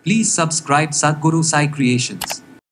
Please subscribe Sadhguru Sai Creations.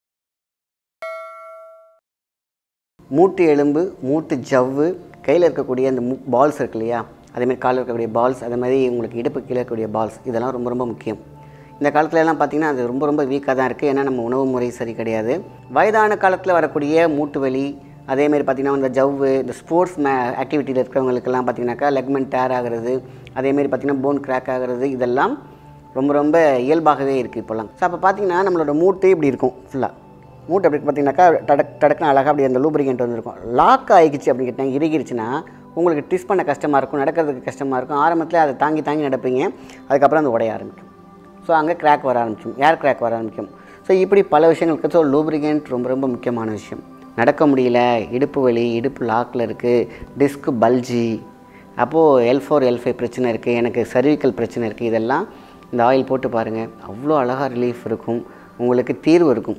மூட்டு எலும்பு மூட்டு ஜவ்வு கையில் இருக்கக்கூடிய அந்த மூ பால்ஸ் இருக்கு இல்லையா அதேமாதிரி காலில் இருக்கக்கூடிய பால்ஸ் அதே மாதிரி உங்களுக்கு இடுப்பு கீழே இருக்கக்கூடிய பால்ஸ் இதெல்லாம் ரொம்ப ரொம்ப முக்கியம் இந்த காலத்துல எல்லாம் பார்த்திங்கன்னா அது ரொம்ப ரொம்ப வீக்காக தான் இருக்குது ஏன்னா நம்ம உணவு முறை சரி கிடையாது வயதான காலத்தில் வரக்கூடிய மூட்டு வலி அதேமாரி பார்த்திங்கன்னா இந்த ஜவ்வு இந்த ஸ்போர்ட்ஸ் மே ஆக்டிவிட்டியில் இருக்கிறவங்களுக்கெல்லாம் பார்த்திங்கனாக்கா லெக்மெண்ட் டேர் ஆகிறது அதேமாரி பார்த்திங்கன்னா போன் கிராக் ஆகிறது இதெல்லாம் ரொம்ப ரொம்ப இயல்பாகவே இருக்குது இப்போல்லாம் ஸோ அப்போ பார்த்திங்கன்னா நம்மளோட மூட்டு இப்படி இருக்கும் ஃபுல்லாக மூட்டை அப்படி பார்த்தீங்கன்னாக்கா டடக் டடக்குன்னு அழகாக அப்படி அந்த லூப்ரிகேண்ட் வந்துருக்கும் லாக் ஆகிக்கிச்சு அப்படின்னு கேட்டால் இறுகிருச்சுன்னா உங்களுக்கு ட்விஸ்ட் பண்ண கஷ்டமாக இருக்கும் நடக்கிறதுக்கு கஷ்டமாக இருக்கும் ஆரம்பத்தில் அதை தாங்கி தாங்கி நடப்பீங்க அதுக்கப்புறம் அது உடைய ஆரம்பிக்கும் ஸோ அங்கே கிராக் வர ஆரம்பிக்கும் ஏர் கிராக் வர ஆரம்பிக்கும் ஸோ இப்படி பல விஷயங்களுக்கு ஸோ லூப்ரிகேண்ட் ரொம்ப ரொம்ப முக்கியமான விஷயம் நடக்க முடியல இடுப்பு வலி இடுப்பு லாக்கில் இருக்குது டிஸ்க் பல்ஜி அப்போது எல் ஃபோர் எல் ஃபைவ் பிரச்சனை இருக்குது எனக்கு சர்விக்கல் பிரச்சனை இருக்குது இதெல்லாம் இந்த ஆயில் போட்டு பாருங்கள் அவ்வளோ அழகாக ரிலீஃப் இருக்கும் உங்களுக்கு தீர்வு இருக்கும்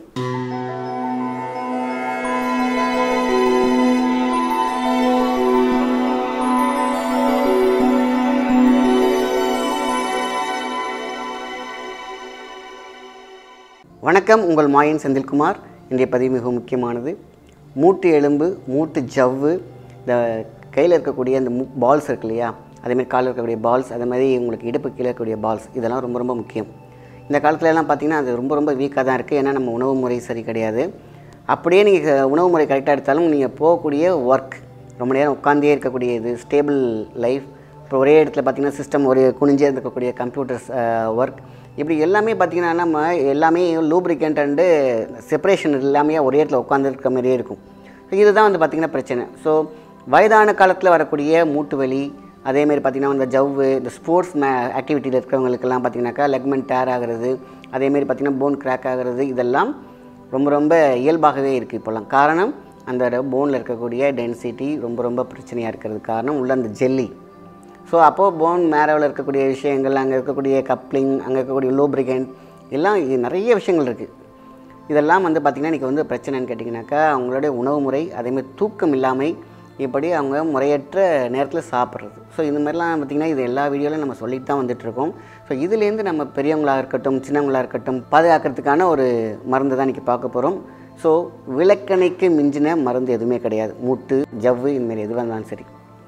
வணக்கம் உங்கள் மாயன் செந்தில்குமார் இன்றைய பதிவு மிக முக்கியமானது மூட்டு எலும்பு மூட்டு ஜவ்வு இந்த கையில் இருக்கக்கூடிய அந்த மூ பால்ஸ் இருக்கு இல்லையா அதேமாதிரி காலில் இருக்கக்கூடிய பால்ஸ் அதே மாதிரி உங்களுக்கு இடுப்பு கீழே இருக்கக்கூடிய பால்ஸ் இதெல்லாம் ரொம்ப ரொம்ப முக்கியம் இந்த காலத்துல எல்லாம் பார்த்திங்கன்னா அது ரொம்ப ரொம்ப வீக்காக தான் இருக்குது ஏன்னா நம்ம உணவு முறை சரி கிடையாது அப்படியே நீங்கள் உணவு முறை கரெக்டாக எடுத்தாலும் நீங்கள் போகக்கூடிய ஒர்க் ரொம்ப நேரம் உட்காந்தே இருக்கக்கூடிய இது ஸ்டேபிள் லைஃப் இப்போ ஒரே இடத்துல பார்த்திங்கன்னா சிஸ்டம் ஒரு குனிஞ்சே இருக்கக்கூடிய கம்ப்யூட்டர்ஸ் ஒர்க் இப்படி எல்லாமே பார்த்திங்கன்னா நம்ம எல்லாமே லூப்ரிகண்ட் அண்டு செப்பரேஷன் எல்லாமே ஒரே இடத்துல உட்காந்துருக்க மாதிரியே இருக்கும் இதுதான் வந்து பார்த்திங்கன்னா பிரச்சனை ஸோ வயதான காலத்தில் வரக்கூடிய மூட்டு வலி அதேமாரி பார்த்திங்கன்னா இந்த ஜவ்வு இந்த ஸ்போர்ட்ஸ் மே ஆக்டிவிட்டியில் இருக்கிறவங்களுக்கெல்லாம் பார்த்திங்கனாக்கா லெக்மெண்ட் டேர் ஆகிறது அதேமாரி பார்த்திங்கன்னா போன் கிராக் ஆகிறது இதெல்லாம் ரொம்ப ரொம்ப இயல்பாகவே இருக்குது இப்போல்லாம் காரணம் அந்த போனில் இருக்கக்கூடிய டென்சிட்டி ரொம்ப ரொம்ப பிரச்சனையாக இருக்கிறது காரணம் உள்ள அந்த ஜெல்லி ஸோ அப்போது போன் மேரவில் இருக்கக்கூடிய விஷயங்கள் அங்கே இருக்கக்கூடிய கப்ளிங் அங்கே இருக்கக்கூடிய லூப்ரிகண்ட் எல்லாம் இது நிறைய விஷயங்கள் இருக்குது இதெல்லாம் வந்து பார்த்திங்கன்னா இன்றைக்கி வந்து பிரச்சனைன்னு கேட்டிங்கனாக்கா அவங்களுடைய உணவு முறை அதேமாதிரி தூக்கம் இல்லாமல் இப்படி அவங்க முறையற்ற நேரத்தில் சாப்பிட்றது ஸோ இந்த மாதிரிலாம் பார்த்திங்கன்னா இது எல்லா வீடியோலையும் நம்ம சொல்லிட்டு தான் வந்துட்டுருக்கோம் ஸோ இதுலேருந்து நம்ம பெரியவங்களாக இருக்கட்டும் சின்னவங்களாக இருக்கட்டும் பாதுகாக்கிறதுக்கான ஒரு மருந்து தான் இன்றைக்கி பார்க்க போகிறோம் ஸோ விளக்கணைக்கு மிஞ்சின மருந்து எதுவுமே கிடையாது மூட்டு ஜவ்வு இந்தமாரி எதுவாக இருந்தாலும் சரி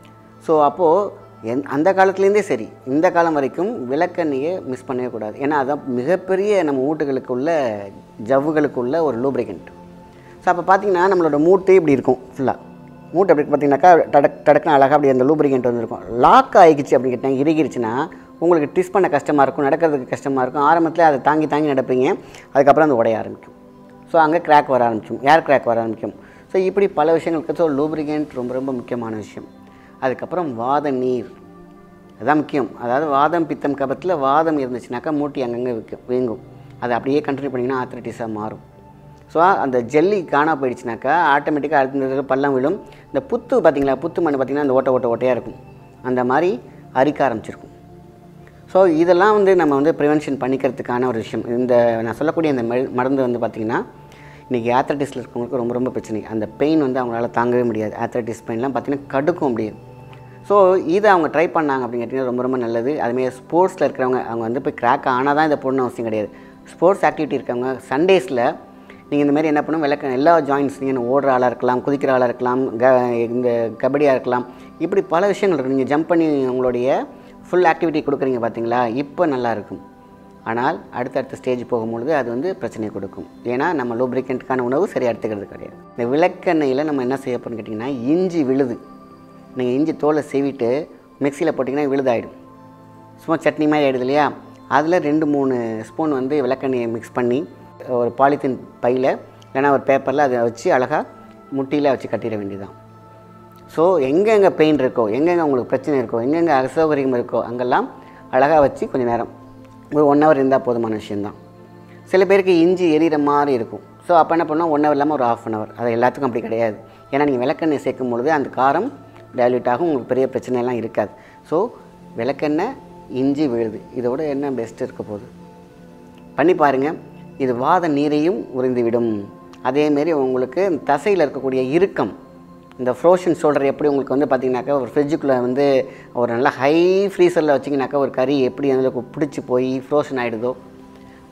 ஸோ அப்போது எந் அந்த காலத்துலேருந்தே சரி இந்த காலம் வரைக்கும் விளக்கெண்ணையை மிஸ் பண்ணவே கூடாது ஏன்னா அதான் மிகப்பெரிய நம்ம மூட்டுகளுக்கு உள்ள ஜவ்வுகளுக்கு உள்ள ஒரு லூப்ரிகண்ட் ஸோ அப்போ பார்த்தீங்கன்னா நம்மளோட மூட்டு இப்படி இருக்கும் ஃபுல்லாக மூட்டு அப்படி பார்த்தீங்கன்னாக்கா டடக் டடக்குன்னு அழகாக அப்படி அந்த லூப்ரிகண்ட் வந்துருக்கும் லாக் ஆகிக்கிச்சு அப்படின்னு கேட்டால் இறுகிருச்சுன்னா உங்களுக்கு ட்விஸ்ட் பண்ண கஷ்டமாக இருக்கும் நடக்கிறதுக்கு கஷ்டமாக இருக்கும் ஆரம்பத்தில் அதை தாங்கி தாங்கி நடப்பீங்க அதுக்கப்புறம் அது உடைய ஆரம்பிக்கும் ஸோ அங்கே கிராக் வர ஆரம்பிக்கும் ஏர் கிராக் வர ஆரம்பிக்கும் ஸோ இப்படி பல விஷயங்களுக்கு ஸோ லூப்ரிகண்ட் ரொம்ப ரொம்ப முக்கியமான விஷயம் அதுக்கப்புறம் வாத நீர் அதுதான் முக்கியம் அதாவது வாதம் பித்தம் கபத்தில் வாதம் இருந்துச்சுனாக்கா மூட்டி அங்கங்கே விற்கும் வீங்கும் அதை அப்படியே கண்டினியூ பண்ணிங்கன்னா ஆத்ரட்டிஸாக மாறும் ஸோ அந்த ஜெல்லி காணா போயிடுச்சுனாக்கா ஆட்டோமேட்டிக்காக அடுத்த பள்ளம் விழும் இந்த புத்து பார்த்திங்களா புத்து மண் பார்த்திங்கன்னா அந்த ஓட்ட ஓட்ட ஓட்டையாக இருக்கும் அந்த மாதிரி அரிக்க ஆரம்பிச்சிருக்கும் ஸோ இதெல்லாம் வந்து நம்ம வந்து ப்ரிவென்ஷன் பண்ணிக்கிறதுக்கான ஒரு விஷயம் இந்த நான் சொல்லக்கூடிய இந்த மெ மருந்து வந்து பார்த்திங்கன்னா இன்றைக்கி ஆத்ரட்டிஸில் இருக்கவங்களுக்கு ரொம்ப ரொம்ப பிரச்சனை அந்த பெயின் வந்து அவங்களால தாங்கவே முடியாது ஆத்ரட்டிஸ் பெயின்லாம் பார்த்திங்கன்னா கடுக்கும் அப்படியே ஸோ இதை அவங்க ட்ரை பண்ணாங்க அப்படின்னு கேட்டிங்கன்னா ரொம்ப ரொம்ப நல்லது அதுமாரி ஸ்போர்ட்ஸில் இருக்கிறவங்க அவங்க வந்து போய் கிராக் ஆனால் தான் இதை போடணும் அவசியம் கிடையாது ஸ்போர்ட்ஸ் ஆக்டிவிட்டி இருக்கவங்க சண்டேஸில் நீங்கள் இந்த மாதிரி என்ன பண்ணும் விளக்க எல்லா ஜாயின்ஸ் நீங்கள் ஓடுற ஆளாக இருக்கலாம் குதிக்கிற ஆளாக இருக்கலாம் க இந்த கபடியாக இருக்கலாம் இப்படி பல விஷயங்கள் இருக்குது நீங்கள் ஜம்ப் பண்ணி உங்களுடைய ஃபுல் ஆக்டிவிட்டி கொடுக்குறீங்க பார்த்தீங்களா இப்போ நல்லாயிருக்கும் ஆனால் அடுத்தடுத்த ஸ்டேஜ் போகும்பொழுது அது வந்து பிரச்சனை கொடுக்கும் ஏன்னா நம்ம லூப்ரிகண்ட்டுக்கான உணவு சரியாக எடுத்துக்கிறது கிடையாது இந்த விளக்கெண்ணெயில் நம்ம என்ன செய்ய போகிறோம்னு கேட்டிங்கன்னா இஞ்சி விழுது நீங்கள் இஞ்சி தோலை சீவிட்டு மிக்சியில் போட்டிங்கன்னா விழுதாயிடும் சும்மா சட்னி மாதிரி ஆகிடுது இல்லையா அதில் ரெண்டு மூணு ஸ்பூன் வந்து விளக்கெண்ணெயை மிக்ஸ் பண்ணி ஒரு பாலித்தீன் பையில் இல்லைனா ஒரு பேப்பரில் அதை வச்சு அழகாக முட்டியில் வச்சு கட்டிட வேண்டியதான் ஸோ எங்கெங்கே பெயின் இருக்கோ எங்கெங்கே உங்களுக்கு பிரச்சனை இருக்கோ எங்கெங்கே அசௌகரியம் இருக்கோ அங்கெல்லாம் அழகாக வச்சு கொஞ்சம் நேரம் ஒரு ஒன் ஹவர் இருந்தால் போதுமான விஷயந்தான் சில பேருக்கு இஞ்சி எரியிற மாதிரி இருக்கும் ஸோ அப்போ என்ன பண்ணோம் ஒன் ஹவர் இல்லாமல் ஒரு ஆஃப் அன் ஹவர் அது எல்லாத்துக்கும் அப்படி கிடையாது ஏன்னா நீங்கள் விளக்கெண்ணெய் சேர்க்கும் பொழுது அந்த காரம் டைல்யூட் ஆகும் உங்களுக்கு பெரிய பிரச்சனையெல்லாம் இருக்காது ஸோ விளக்கெண்ணெய் இஞ்சி விழுது இதோட என்ன பெஸ்ட் இருக்க போகுது பண்ணி பாருங்கள் இது வாத நீரையும் உறிந்துவிடும் அதேமாரி உங்களுக்கு தசையில் இருக்கக்கூடிய இறுக்கம் இந்த ஃப்ரோஷன் ஷோல்டர் எப்படி உங்களுக்கு வந்து பார்த்தீங்கன்னாக்கா ஒரு ஃப்ரிட்ஜுக்குள்ளே வந்து ஒரு நல்ல ஹை ஃப்ரீசரில் வச்சிங்கனாக்கா ஒரு கறி எப்படி அதில் பிடிச்சி போய் ஃப்ரோஷன் ஆகிடுதோ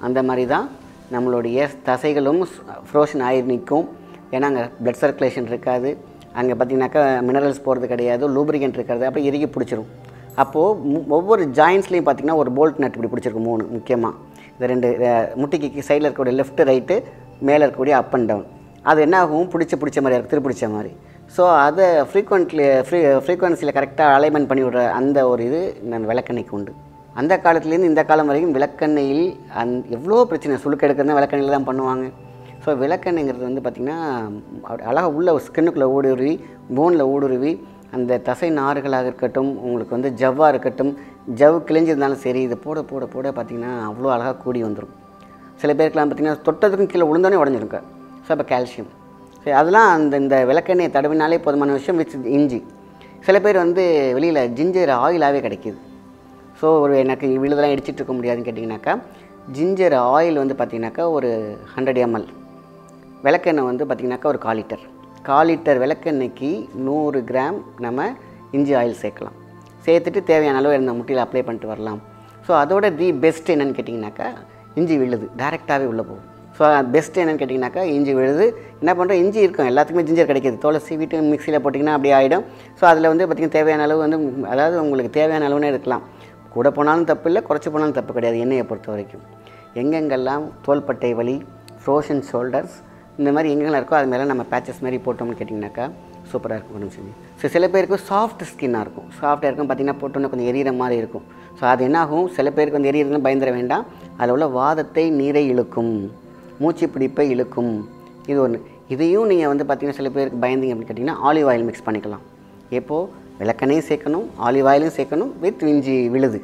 அந்த மாதிரி தான் நம்மளுடைய தசைகளும் ஃப்ரோஷன் ஆகி நிற்கும் ஏன்னா அங்கே பிளட் சர்க்குலேஷன் இருக்காது அங்கே பார்த்தீங்கன்னாக்கா மினரல்ஸ் போகிறது கிடையாது லூப்ரிகன்ட் இருக்காது அப்போ இறுகி பிடிச்சிரும் அப்போது ஒவ்வொரு ஜாயின்ஸ்லேயும் பார்த்தீங்கன்னா ஒரு போல்ட் நட் இப்படி பிடிச்சிருக்கும் மூணு முக்கியமாக இந்த ரெண்டு அஹ், முட்டிக்கு சைடில் இருக்கக்கூடிய லெஃப்ட் ரைட்டு மேலே இருக்கக்கூடிய அப் அண்ட் டவுன் அது என்ன ஆகும் பிடிச்ச பிடிச்ச மாதிரி இருக்கும் திரு பிடிச்ச மாதிரி ஸோ அதை ஃப்ரீக்வெண்ட்லி ஃப்ரீ ஃப்ரீக்வன்சியில் கரெக்டாக அலைன்மெண்ட் பண்ணி விடுற அந்த ஒரு இது இந்த விளக்கெண்ணெய்க்கு உண்டு அந்த காலத்துலேருந்து இந்த காலம் வரைக்கும் விளக்கெண்ணெயில் அந் எவ்வளோ பிரச்சனை சுழுக்கு எடுக்கிறது விளக்கெண்ணெயில் தான் பண்ணுவாங்க ஸோ விளக்கெண்ணெய்ங்கிறது வந்து பார்த்திங்கன்னா அழகாக உள்ள ஸ்கின்னுக்குள்ளே ஊடுருவி போனில் ஊடுருவி அந்த தசை நார்களாக இருக்கட்டும் உங்களுக்கு வந்து ஜவ்வாக இருக்கட்டும் ஜவ் கிழிஞ்சிருந்தாலும் சரி இது போட போட போட பார்த்திங்கன்னா அவ்வளோ அழகாக கூடி வந்துடும் சில பேருக்குலாம் பார்த்திங்கன்னா தொட்டதுக்கும் கீழே விழுந்தோடனே உடஞ்சிருக்க ஸோ அப்போ கால்சியம் சரி அதெல்லாம் அந்த இந்த விளக்கெண்ணெயை தடவினாலே போதுமான விஷயம் வித் இஞ்சி சில பேர் வந்து வெளியில் ஜிஞ்சர் ஆயிலாகவே கிடைக்கிது ஸோ ஒரு எனக்கு விழுதெல்லாம் இடிச்சிட்டு இருக்க முடியாதுன்னு கேட்டிங்கனாக்கா ஜிஞ்சர் ஆயில் வந்து பார்த்திங்கனாக்கா ஒரு ஹண்ட்ரட் எம்எல் விளக்கெண்ணெய் வந்து பார்த்திங்கனாக்கா ஒரு கால் லிட்டர் கால் லிட்டர் விளக்கெண்ணெய்க்கு நூறு கிராம் நம்ம இஞ்சி ஆயில் சேர்க்கலாம் சேர்த்துட்டு தேவையான அளவு இந்த முட்டியில் அப்ளை பண்ணிட்டு வரலாம் ஸோ அதோட தி பெஸ்ட் என்னன்னு கேட்டிங்கனாக்கா இஞ்சி விழுது டேரெக்டாகவே உள்ளே போகும் ஸோ பெஸ்ட் என்னன்னு கேட்டிங்கனாக்கா இஞ்சி விழுது என்ன பண்ணுறோம் இஞ்சி இருக்கும் எல்லாத்துக்குமே ஜிஞ்சர் கிடைக்கிது தோலை சீவிட்டு மிக்சியில் போட்டிங்கன்னா அப்படியே ஆகிடும் ஸோ அதில் வந்து பார்த்திங்கன்னா தேவையான அளவு வந்து அதாவது உங்களுக்கு தேவையான அளவுனே இருக்கலாம் கூட போனாலும் தப்பு இல்லை குறைச்சி போனாலும் தப்பு கிடையாது எண்ணெயை பொறுத்த வரைக்கும் எங்கெங்கெல்லாம் தோள்பட்டை வலி ஃப்ரோஷன் ஷோல்டர்ஸ் இந்த மாதிரி எங்கெங்கெல்லாம் இருக்கோ அது மேலே நம்ம பேச்சஸ் மாதிரி போட்டோம்னு கேட்டிங்கனாக்கா சூப்பராக இருக்கும் உடம்பு செஞ்சு ஸோ சில பேருக்கு சாஃப்ட் ஸ்கின்னாக இருக்கும் சாஃப்டாக இருக்கும் பார்த்திங்கன்னா போட்டோன்னே கொஞ்சம் எரியிற மாதிரி இருக்கும் ஸோ அது என்னாகும் சில பேருக்கு வந்து எரியறதுன்னு பயந்துட வேண்டாம் அதில் உள்ள வாதத்தை நீரை இழுக்கும் மூச்சு பிடிப்பை இழுக்கும் இது ஒன்று இதையும் நீங்கள் வந்து பார்த்திங்கன்னா சில பேருக்கு பயந்தீங்க அப்படின்னு கேட்டிங்கன்னா ஆலிவ் ஆயில் மிக்ஸ் பண்ணிக்கலாம் எப்போது விளக்கெண்ணையும் சேர்க்கணும் ஆலிவ் ஆயிலும் சேர்க்கணும் வித் இஞ்சி விழுது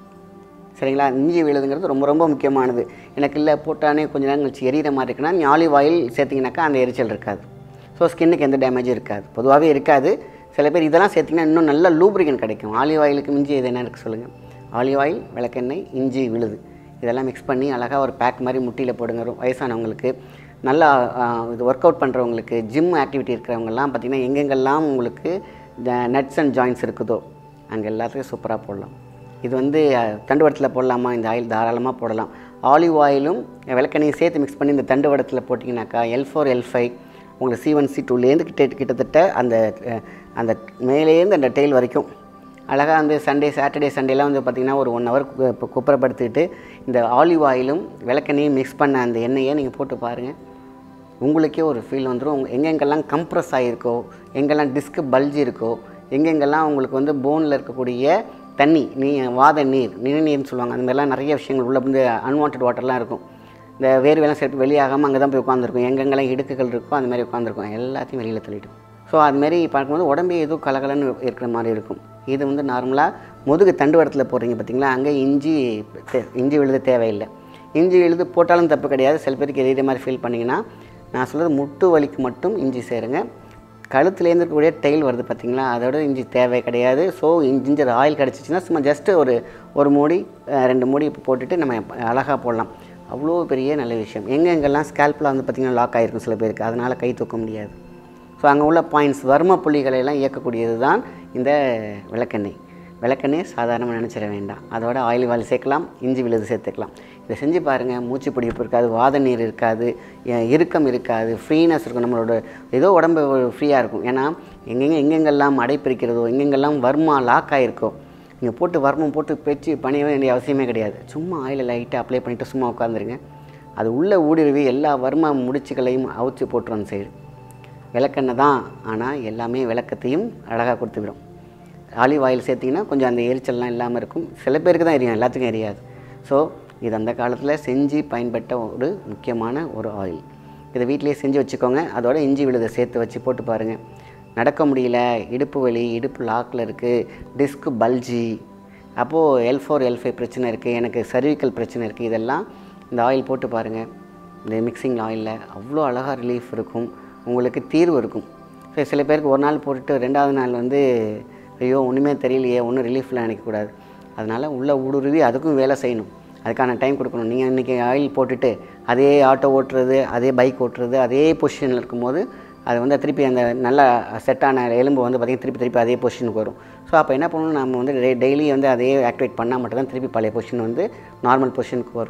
சரிங்களா இஞ்சி விழுதுங்கிறது ரொம்ப ரொம்ப முக்கியமானது எனக்கு இல்லை போட்டானே கொஞ்ச நேரம் கழிச்சு எரியிற மாதிரி இருக்குன்னா நீ ஆலிவ் ஆயில் சேர்த்திங்கனாக்கா அந்த எரிச்சல் இருக்காது ஸோ ஸ்கின்னுக்கு எந்த டேமேஜும் இருக்காது பொதுவாகவே இருக்காது சில பேர் இதெல்லாம் சேர்த்திங்கன்னா இன்னும் நல்ல லூப்ரிகன் கிடைக்கும் ஆலிவ் ஆயிலுக்கு மிஞ்சி எது என்ன இருக்குது சொல்லுங்கள் ஆலிவ் ஆயில் விளக்கெண்ணெய் இஞ்சி விழுது இதெல்லாம் மிக்ஸ் பண்ணி அழகாக ஒரு பேக் மாதிரி முட்டியில் போடுங்க ரொ- வயசானவங்களுக்கு நல்லா ஆ, இது ஒர்க் அவுட் பண்ணுறவங்களுக்கு ஜிம் ஆக்டிவிட்டி இருக்கிறவங்கெல்லாம் பார்த்திங்கன்னா எங்கெங்கெல்லாம் உங்களுக்கு நட்ஸ் அண்ட் ஜாயின்ஸ் இருக்குதோ அங்கே எல்லாத்துக்கும் சூப்பராக போடலாம் இது வந்து அஹ், தண்டுவடத்தில் போடலாமா இந்த ஆயில் தாராளமாக போடலாம் ஆலிவ் ஆயிலும் விளக்கெண்ணையும் சேர்த்து மிக்ஸ் பண்ணி இந்த தண்டுவடத்தில் போட்டிங்கனாக்கா எல் ஃபோர் எல் ஃபைவ் உங்களுக்கு சி ஒன் சி டூலேருந்து கிட்ட கிட்டத்தட்ட அந்த அஹ், அந்த மேலேருந்து அந்த டெயில் வரைக்கும் அழகாக வந்து சண்டே சாட்டர்டே சண்டேலாம் வந்து பார்த்திங்கன்னா ஒரு ஒன் ஹவர் குப்புறப்படுத்திட்டு இந்த ஆலிவ் ஆயிலும் விளக்கெண்ணையும் மிக்ஸ் பண்ண அந்த எண்ணெயை நீங்கள் போட்டு பாருங்கள் உங்களுக்கே ஒரு ஃபீல் வந்துடும் உங்க எங்கெங்கெல்லாம் கம்ப்ரஸ் ஆகிருக்கோ எங்கெல்லாம் டிஸ்க் பல்ஜி இருக்கோ எங்கெங்கெல்லாம் உங்களுக்கு வந்து போனில் இருக்கக்கூடிய தண்ணி நீ வாத நீர் நிணநீர்னு சொல்லுவாங்க அந்த மாதிரிலாம் நிறைய விஷயங்கள் உள்ள வந்து அன்வான்ட் வாட்டர்லாம் இருக்கும் இந்த வேர்வையெல்லாம் சேர்த்து வெளியாகாமல் அங்கே தான் போய் உட்காந்துருக்கும் எங்கெங்கெல்லாம் இடுக்குகள் இருக்கோ அந்த மாதிரி உட்காந்துருக்கும் எல்லாத்தையும் வெளியில் தள்ளிடும் ஸோ அதுமாரி பார்க்கும்போது உடம்பே ஏதோ கலகலன்னு இருக்கிற மாதிரி இருக்கும் இது வந்து நார்மலாக முதுகு தண்டுவடத்தில் போடுறீங்க பார்த்தீங்களா அங்கே இஞ்சி தே- இஞ்சி விழுது தேவையில்லை இஞ்சி விழுது போட்டாலும் தப்பு கிடையாது சில பேருக்கு எரியிற மாதிரி ஃபீல் பண்ணிங்கன்னா நான் சொல்கிறது முட்டு வலிக்கு மட்டும் இஞ்சி சேருங்க கழுத்துலேருந்து இருக்கக்கூடிய டெயில் வருது பார்த்தீங்களா அதோட இஞ்சி தேவை கிடையாது ஸோ ஜிஞ்சர் ஆயில் கிடச்சிச்சின்னா சும்மா ஜஸ்ட்டு ஒரு ஒரு மூடி அஹ், ரெண்டு மூடி போட்டுட்டு நம்ம அழகாக போடலாம் அவ்வளோ பெரிய நல்ல விஷயம் எங்கெங்கெல்லாம் ஸ்கேல்பில் வந்து பார்த்திங்கன்னா லாக் ஆகிருக்கும் சில பேருக்கு அதனால் கை தூக்க முடியாது ஸோ அங்கே உள்ள பாயிண்ட்ஸ் வர்ம புள்ளிகளை எல்லாம் இயக்கக்கூடியது தான் இந்த விளக்கெண்ணெய் விளக்கெண்ணெய் சாதாரணமாக நினச்சிட வேண்டாம் அதோட ஆயில் வாயில் சேர்க்கலாம் இஞ்சி விழுது சேர்த்துக்கலாம் இதை செஞ்சு பாருங்கள் மூச்சு பிடிப்பு இருக்காது வாத நீர் இருக்காது எ- இறுக்கம் இருக்காது ஃப்ரீனஸ் இருக்கும் நம்மளோட ஏதோ உடம்பு ஃப்ரீயாக இருக்கும் ஏன்னா எங்கெங்கே எங்கெங்கெல்லாம் அடைப்பிரிக்கிறதோ எங்கெங்கெல்லாம் வர்மா லாக் ஆகிருக்கோ நீங்கள் போட்டு வர்மம் போட்டு பெச்சு பணிய வேண்டிய அவசியமே கிடையாது சும்மா ஆயிலை லைட்டாக அப்ளை பண்ணிவிட்டு சும்மா உட்காந்துருங்க அது உள்ளே ஊடுருவி எல்லா வர்ம முடிச்சுகளையும் அவிச்சு போட்டுரும் அந்த சைடு விளக்கெண்ணெய் தான் ஆனால் எல்லாமே விளக்கத்தையும் அழகாக கொடுத்துவிடும் ஆலிவ் ஆயில் சேர்த்திங்கன்னா கொஞ்சம் அந்த எரிச்சல்லாம் இல்லாமல் இருக்கும் சில பேருக்கு தான் எரியும் எல்லாத்துக்கும் எரியாது ஸோ இது அந்த காலத்தில் செஞ்சு பயன்பட்ட ஒரு முக்கியமான ஒரு ஆயில் இதை வீட்டிலேயே செஞ்சு வச்சுக்கோங்க அதோட இஞ்சி விழுதை சேர்த்து வச்சு போட்டு பாருங்கள் நடக்க முடியல இடுப்பு வலி இடுப்பு லாக்கில் இருக்குது டிஸ்க் பல்ஜி அப்போது எல் ஃபோர் எல் ஃபைவ் பிரச்சனை இருக்குது எனக்கு சர்விக்கல் பிரச்சனை இருக்குது இதெல்லாம் இந்த ஆயில் போட்டு பாருங்கள் இந்த மிக்சிங் ஆயிலில் அவ்வளோ அழகாக ரிலீஃப் இருக்கும் உங்களுக்கு தீர்வு இருக்கும் ஸோ சில பேருக்கு ஒரு நாள் போட்டுட்டு ரெண்டாவது நாள் வந்து ஐயோ ஒன்றுமே தெரியலையே ஒன்றும் ரிலீஃபில் நினைக்கக்கூடாது அதனால் உள்ள ஊடுருவி அதுக்கும் வேலை செய்யணும் அதுக்கான டைம் கொடுக்கணும் நீங்கள் இன்றைக்கி ஆயில் போட்டுட்டு அதே ஆட்டோ ஓட்டுறது அதே பைக் ஓட்டுறது அதே பொசிஷனில் இருக்கும்போது அது வந்து திருப்பி அந்த நல்ல செட்டான எலும்பு வந்து பார்த்திங்கன்னா திருப்பி திருப்பி அதே பொசிஷனுக்கு வரும் ஸோ அப்போ என்ன பண்ணணும் நம்ம வந்து டெய்லி வந்து அதே ஆக்டிவேட் பண்ணால் மட்டும்தான் திருப்பி பழைய பொசிஷன் வந்து நார்மல் பொசிஷனுக்கு வரும் ஸோ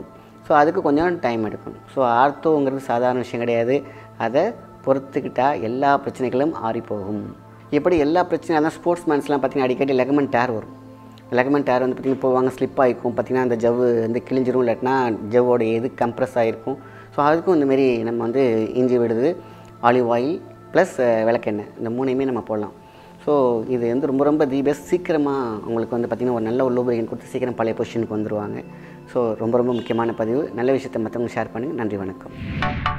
ஸோ அதுக்கு கொஞ்சம் டைம் எடுக்கணும் ஸோ ஆர்த்தோங்கிறது சாதாரண விஷயம் கிடையாது அதை பொறுத்துக்கிட்டால் எல்லா பிரச்சனைகளும் ஆறி போகும் இப்படி எல்லா பிரச்சனையும் அதான் ஸ்போர்ட்ஸ் மேன்ஸ்லாம் பார்த்தீங்கன்னா அடிக்கடி லெகமெண்ட் டேர் வரும் லெகமெண்ட் டேர் வந்து பார்த்திங்கன்னா போவாங்க ஸ்லிப் ஆகிக்கும் பார்த்திங்கன்னா அந்த ஜவ்வு வந்து கிழிஞ்சிரும் இல்லாட்டினா ஜவ்வோட இது கம்ப்ரெஸ் ஆகிருக்கும் ஸோ அதுக்கும் இந்தமாரி நம்ம வந்து இஞ்சி விடுது ஆலிவ் ஆயில் ப்ளஸ் விளக்கெண்ணெய் இந்த மூணையுமே நம்ம போடலாம் ஸோ இது வந்து ரொம்ப ரொம்ப தி பெஸ்ட் சீக்கிரமாக அவங்களுக்கு வந்து பார்த்திங்கன்னா ஒரு நல்ல ஒரு லூபிரிகன் கொடுத்து சீக்கிரம் பழைய பொசிஷனுக்கு வந்துருவாங்க ஸோ ரொம்ப ரொம்ப முக்கியமான பதிவு நல்ல விஷயத்தை மற்றவங்க ஷேர் பண்ணுங்கள் நன்றி வணக்கம்